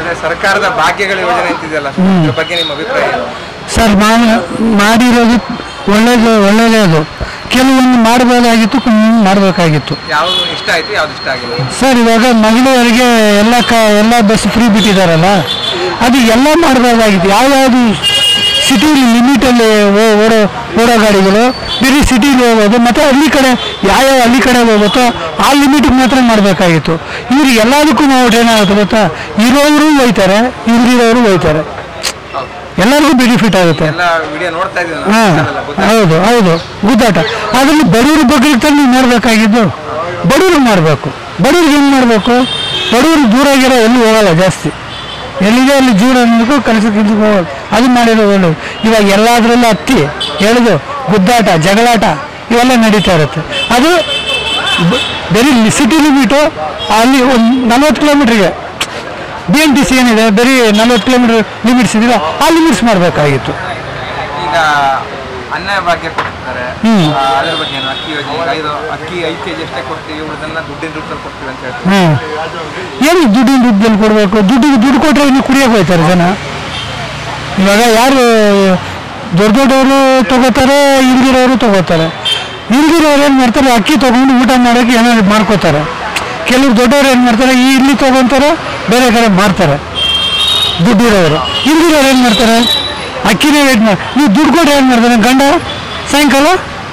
ಅಂದ್ರೆ ಸರ್ಕಾರದ ಭಾಗ್ಯಗಳ ಯೋಜನೆ ಅಂತಿದೆಯಲ್ಲ ಇದ್ರ ಬಗ್ಗೆ ನಿಮ್ಮ ಅಭಿಪ್ರಾಯ ಏನು? ಸರ್ ನಾನು ಮಾಡಿರೋದು ಒಳ್ಳೇದು ಒಳ್ಳೇದೇ ಅದು ಕೆಲವೊಂದು ಮಾಡಬಹುದಾಗಿತ್ತು ಕೆಲವೊಂದು ಮಾಡಬೇಕಾಗಿತ್ತು ಯಾವ್ದು ಇಷ್ಟ ಆಯ್ತು ಯಾವ್ದು ಇಷ್ಟ ಆಗಿಲ್ಲ ಸರ್ ಇವಾಗ ಮಹಿಳೆಯರಿಗೆ ಎಲ್ಲ ಕ ಎಲ್ಲ ಬಸ್ ಫ್ರೀ ಬಿಟ್ಟಿದ್ದಾರಲ್ಲ ಅದು ಎಲ್ಲ ಮಾಡಬಹುದಾಗಿತ್ತು ಯಾವ್ಯಾವುದು ಸಿಟಿಲಿ ಲಿಮಿಟಲ್ಲಿ ಓಡೋ ಓಡೋ ಗಾಡಿಗಳು ಬೇರೆ ಸಿಟಿಲಿ ಹೋಗೋದು ಮತ್ತು ಹಳ್ಳಿ ಕಡೆ ಯಾವ್ಯಾವ ಹಳ್ಳಿ ಕಡೆ ಹೋಗುತ್ತೋ ಆ ಲಿಮಿಟಿಗೆ ಮಾತ್ರ ಮಾಡಬೇಕಾಗಿತ್ತು ಇವ್ರು ಎಲ್ಲದಕ್ಕೂ ನಾವು ಏನಾಗುತ್ತೆ ಗೊತ್ತಾ ಇರೋರು ಹೋಯ್ತಾರೆ ಇಲ್ದಿರೋರು ಹೋಯ್ತಾರೆ ಎಲ್ಲರಿಗೂ ಬೆನಿಫಿಟ್ ಆಗುತ್ತೆ ಎಲ್ಲ ವಿಡಿಯೋ ನೋಡ್ತಾ ಇದ್ದೀವಿ ಹಾ ಹೌದು ಹೌದು ಗುದ್ದಾಟ ಅದರಲ್ಲಿ ಬಡವ್ರ ಬಗ್ಗೆ ತಾನೇ ಮಾಡಬೇಕಾಗಿದ್ದು ಬಡವ್ರಿಗೆ ಮಾಡಬೇಕು ಬಡವ್ರಿಗೆ ಏನು ಮಾಡಬೇಕು ಬಡವ್ರು ದೂರ ಆಗಿರೋ ಎಲ್ಲಿ ಹೋಗಲ್ಲ ಜಾಸ್ತಿ ಎಲ್ಲಿದೆ ಅಲ್ಲಿ ಜೀವನ ಅನ್ಬೇಕು ಕೆಲಸ ಕೆಲಸಕ್ಕೆ ಹೋಗೋದು ಅದು ಮಾಡಿರೋ ಒಳ್ಳೆಯದು ಇವಾಗ ಎಲ್ಲದರಲ್ಲೂ ಹತ್ತಿ ಎಳೆದು ಗುದ್ದಾಟ ಜಗಳಾಟ ಇವೆಲ್ಲ ನಡೀತಾ ಇರುತ್ತೆ ಅದು ಬ- ಬರೀ ಸಿಟಿ ಲಿಮಿಟು ಅಲ್ಲಿ ಒಂದು ನಲ್ವತ್ತು ಕಿಲೋಮೀಟ್ರಿಗೆ ಬಿ ಎನ್ ಟಿ ಸಿ ಏನಿದೆ ಬರೀ ನಲ್ವತ್ತು ಕಿಲೋಮೀಟರ್ ಲಿಮಿಟ್ಸ್ ಇದೆಯಲ್ಲ ಆ ಲಿಮಿಟ್ಸ್ ಮಾಡಬೇಕಾಗಿತ್ತು ಈಗ ಅನ್ನ ಭಾಗ್ಯ ಕೊಡ್ತಿದ್ದಾರೆ ಹ್ಮ್. ಆ, ಅದ್ರ ಬಗ್ಗೆ ಏನು ಅಕ್ಕಿ ಯೋಜನೆ ಈಗ ಐದು ಅಕ್ಕಿ ಐದು ಕೆಜಿ ಅಷ್ಟೇ ಕೊಡ್ತೀವಿ ಉಳಿದನ್ನ ದುಡ್ಡಿನ ದುಡ್ಡಲ್ಲಿ ಕೊಡ್ತೀವಿ ಅಂತ ಹೇಳ್ತೀವಿ ಹ್ಞೂ ಏನು ದುಡ್ಡಿನ ದುಡ್ಡಲ್ಲಿ ಕೊಡಬೇಕು ದುಡ್ಡಿಗೆ ದುಡ್ಡು ಕೊಟ್ಟರೆ ಇನ್ನು ಕುಡಿಯೋಕೆ ಹೋಗ್ತಾರೆ ಜನ ಇವಾಗ ಯಾರು ದೊಡ್ಡ ದೊಡ್ಡವರು ತಗೋತಾರೆ ಇಲ್ದಿರೋರು ತಗೋತಾರೆ ಇಲ್ದಿರೋರು ಏನು ಮಾಡ್ತಾರೆ ಅಕ್ಕಿ ತೊಗೊಂಡು ಊಟ ಮಾಡೋಕ್ಕೆ ಏನೋ ಮಾಡ್ಕೋತಾರೆ ಕೆಲವು ದೊಡ್ಡವರು ಏನು ಮಾಡ್ತಾರೆ ಈ ಇಲ್ಲಿ ತೊಗೊತಾರೆ ಬೇರೆ ಕಡೆ ಮಾರ್ತಾರೆ ದುಡ್ಡಿರೋರು ಇಲ್ದಿರೋರು ಏನು ಮಾಡ್ತಾರೆ ಅಕ್ಕಿನೇ ವೇಟ್ ಮಾಡಿ ನೀವು ದುಡ್ಡು ಕೊಟ್ಟು ಏನು ಮಾಡ್ತಾನೆ ಗಂಡ ಸಾಯಂಕಾಲ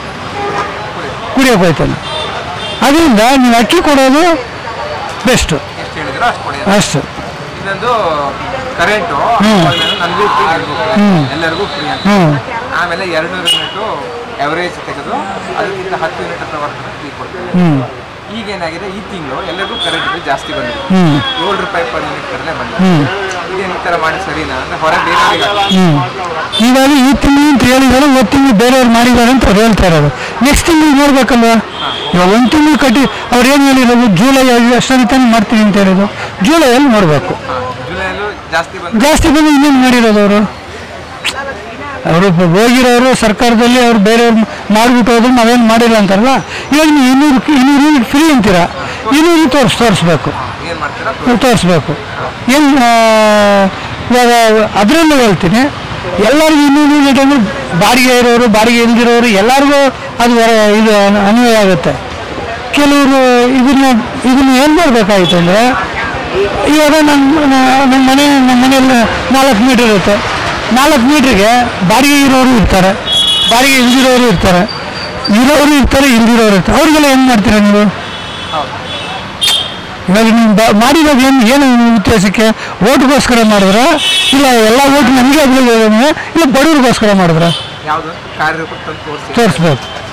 ಕುಡಿಯೋಕೆ ಹೋಗ್ತಾನೆ ಅದರಿಂದ ನೀವು ಅಕ್ಕಿ ಕೊಡೋದು ಬೆಸ್ಟು ಎಷ್ಟು ಹೇಳಿದ್ರು ಅಷ್ಟು ಕೊಡಿ ಅಷ್ಟು ಇನ್ನೊಂದು ಕರೆಂಟು ಹ್ಮ್. ನನಗೂ ಫ್ರೀ ಹ್ಮ್. ಎಲ್ಲರಿಗೂ ಫ್ರೀ ಅಂತ ಹ್ಞೂ ಆಮೇಲೆ ಎರಡ್ನೂರು ಯೂನಿಟು ಎವರೇಜ್ ತೆಗೆದು ಅದಕ್ಕಿಂತ ಹತ್ತು ಯೂನಿಟ್ ಹತ್ರ ಬರ್ತದೆ ಫ್ರೀ ಕೊಡ್ತೀವಿ ಹ್ಞೂ ಈಗ ಏನಾಗಿದೆ ಈ ತಿಂಗಳು ಎಲ್ಲರಿಗೂ ಕರೆಂಟ್ ಬಿಲ್ ಜಾಸ್ತಿ ಬಂದಿದೆ ಹ್ಞೂ ಏಳು ರೂಪಾಯಿ ಪರ್ ಯೂನಿಟ್ ಕಡಿಮೆ ಬಂದಿದೆ ಹ್ಞೂ ಇದೇನು ಈ ಥರ ಮಾಡಿ ಸರಿನಾ ಅಂದ್ರೆ ಹೊರ ಬೇರೆ ಹ್ಞೂ ಇವಾಗ ಈ ತಿಂಗಳು ಅಂತ ಹೇಳಿದ್ದಾರೆ ಒಂದು ತಿಂಗಳು ಬೇರೆಯವ್ರು ಮಾಡಿದ್ದಾರೆ ಅಂತ ಅವ್ರು ಹೇಳ್ತಾ ಇರೋದು ನೆಕ್ಸ್ಟ್ ತಿಂಗಳು ನೋಡ್ಬೇಕಲ್ವ ಇವಾಗ ಒಂದು ತಿಂಗಳು ಕಟ್ಟಿ ಅವ್ರು ಏನು ಹೇಳಿರೋದು ಜೂಲೈ ಅಷ್ಟೊಂದು ತಾನೇ ಮಾಡ್ತೀವಿ ಅಂತ ಹೇಳಿದ್ರು ಜೂಲೈಯಲ್ಲಿ ನೋಡಬೇಕು ಜುಲೈಯಲ್ಲೂ ಜಾಸ್ತಿ ಬಂದು ಜಾಸ್ತಿ ಬಂದು ಇನ್ನೇನು ಮಾಡಿರೋದು ಅವರು ಅವರು ಹೋಗಿರೋರು ಸರ್ಕಾರದಲ್ಲಿ ಅವ್ರು ಬೇರೆಯವ್ರು ಮಾಡಿಬಿಟ್ಟು ಹೋದ್ರು ನಾವೇನು ಮಾಡಿಲ್ಲ ಅಂತಾರಲ್ಲ ಇವಾಗ ನೀವು ಇನ್ನೂರು ಇನ್ನೂರು ಫ್ರೀ ಅಂತೀರಾ ಇನ್ನೂರು ತೋರಿಸ್ ತೋರಿಸ್ಬೇಕು ಏನು ಮಾಡ್ತೀರಾ ನೀವು ತೋರಿಸ್ಬೇಕು ಏನು ಇವಾಗ ಅದರಲ್ಲೂ ಹೇಳ್ತೀನಿ ಎಲ್ಲರಿಗೂ ಇನ್ನೂರು ಯೂನಿಟ್ ಅಂದ್ರೆ ಬಾಡಿಗೆ ಇರೋರು ಬಾಡಿಗೆ ಇಲ್ದಿರೋರು ಎಲ್ಲರಿಗೂ ಅದು ಹೊರ- ಇದು ಅನ್- ಅನ್ವಯ ಆಗುತ್ತೆ ಕೆಲವರು ಇದನ್ನ ಇದನ್ನ ಏನು ಮಾಡಬೇಕಾಗಿತ್ತು ಅಂದರೆ ಇವಾಗ ನಮ್ಮ ನಮ್ಮ ಮನೆ ನಮ್ಮ ಮನೆಯಲ್ಲಿ ನಾಲ್ಕು ಮೀಟ್ರ್ ಇರುತ್ತೆ ನಾಲ್ಕು ಮೀಟ್ರಿಗೆ ಬಾಡಿಗೆ ಇರೋರು ಇರ್ತಾರೆ ಬಾಡಿಗೆ ಇಲ್ದಿರೋರು ಇರ್ತಾರೆ ಇರೋರು ಇರ್ತಾರೆ ಇಲ್ದಿರೋರು ಇರ್ತಾರೆ ಅವ್ರಿಗೆಲ್ಲ ಏನು ಮಾಡ್ತೀರಾ ನೀವು ಇವಾಗ ನೀವು ಬ ಮಾಡಿರೋದು ಏನು ಏನು ಉದ್ದೇಶಕ್ಕೆ ಓಟ್ಗೋಸ್ಕರ ಮಾಡಿದ್ರ ಇಲ್ಲ ಎಲ್ಲ ಓಟ್ ನಮಗೆ ಅದ್ರಲ್ಲಿ ಇಲ್ಲ ಬಡವ್ರಿಗೋಸ್ಕರ ಮಾಡಿದ್ರ ಯಾವುದು ಕಾರ್ಯರೂಪಕ್ಕೆ ತಂದು ತೋರಿಸಿ ತೋರಿಸ್ಬೇಕು